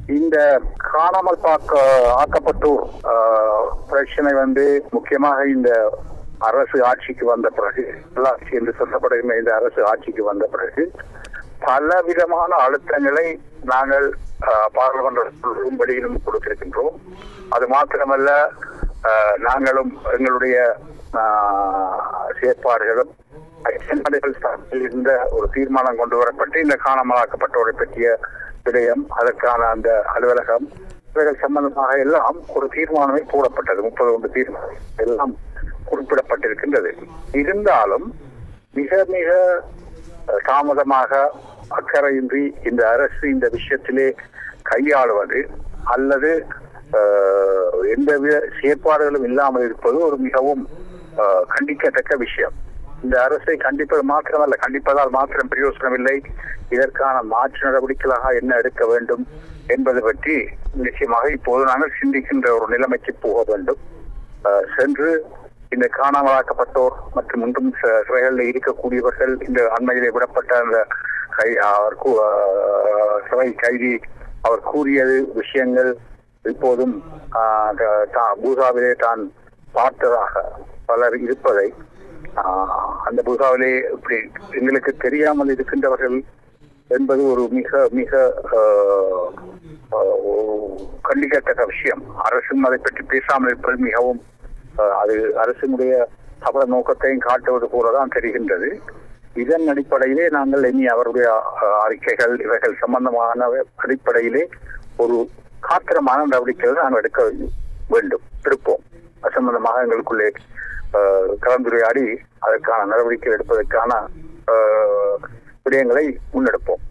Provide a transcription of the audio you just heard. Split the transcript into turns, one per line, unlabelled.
இந்த காணாமல் பார்க்க ஆக்கப்பட்டோர் ஆஹ், பிரச்சனை வந்து முக்கியமாக இந்த அரசு ஆட்சிக்கு வந்த பிறகு நல்லாட்சி என்று சொல்லப்படுகின்ற இந்த அரசு ஆட்சிக்கு வந்த பிறகு பல விதமான அழுத்தங்களை நாங்கள் ஆஹ், பாராளுமன்றத்திலும் வெளியிலும் கொடுத்திருக்கின்றோம் அது மாத்திரமல்ல ஆஹ், நாங்களும் எங்களுடைய ஆஹ், செயற்பாடுகளும் ஐக்கிய நாடுகள் சார்பில் இருந்த ஒரு தீர்மானம் கொண்டு வரப்பட்டு இந்த காணாமலாக்கப்பட்டோரை பற்றிய விடயம் அதற்கான அந்த அலுவலகம் இவைகள் சம்பந்தமாக எல்லாம் ஒரு தீர்மானமே போடப்பட்டது முப்பது ஒன்று தீர்மானம் எல்லாம் குறிப்பிடப்பட்டிருக்கின்றது இருந்தாலும் மிக மிக அஹ், தாமதமாக அக்கறையின்றி இந்த அரசு இந்த விஷயத்திலே கையாளுவது அல்லது அஹ், எந்தவித செயற்பாடுகளும் இல்லாமல் இருப்பது ஒரு மிகவும் அஹ், கண்டிக்கத்தக்க விஷயம் இந்த அரசை கண்டிப்பது மாத்திரமல்ல கண்டிப்பதால் மாத்திரம் பிரயோசனம் இல்லை இதற்கான மாற்று நடவடிக்கைகளாக என்ன எடுக்க வேண்டும் என்பது பற்றி நிச்சயமாக இப்போது நாங்கள் சிந்திக்கின்ற ஒரு நிலைமைக்கு போக வேண்டும் அஹ், சென்று இந்த காணாமலாக்கப்பட்டோர் மற்றும் இன்றும் ச- சிறைகளில் இருக்கக்கூடியவர்கள் இந்த அண்மையிலே விடப்பட்ட அந்த கை அவர் கூ- அஹ், சிறை கைதி அவர் கூறியது விஷயங்கள் இப்போதும் ஆஹ், த- தா- பூசாவிலே தான் பார்த்ததாக பலர் இருப்பதை ஆஹ், அந்த பூசாவிலே இப்படி எங்களுக்கு தெரியாமல் இருக்கின்றவர்கள் என்பது ஒரு மிக மிக ஆஹ், ஆஹ், ஒரு கண்டிக்கத்தக்க விஷயம் அரசும் அதை பற்றி பேசாமல் இருப்பது மிகவும் ஆஹ், அது அரசினுடைய தவற நோக்கத்தையும் காட்டுவது போலதான் தெரிகின்றது இதன் அடிப்படையிலே நாங்கள் இனி அவருடைய ஆஹ், அறிக்கைகள் இவைகள் சம்பந்தமான அடிப்படையிலே ஒரு காத்திரமான நடவடிக்கைகள் நாங்கள் எடுக்க வேண்டும் எடுப்போம் அது சம்பந்தமாக எங்களுக்குள்ளே ஆஹ், கலந்துரையாடி அதற்கான நடவடிக்கை எடுப்பதற்கான ஆஹ், விடயங்களை முன்னெடுப்போம்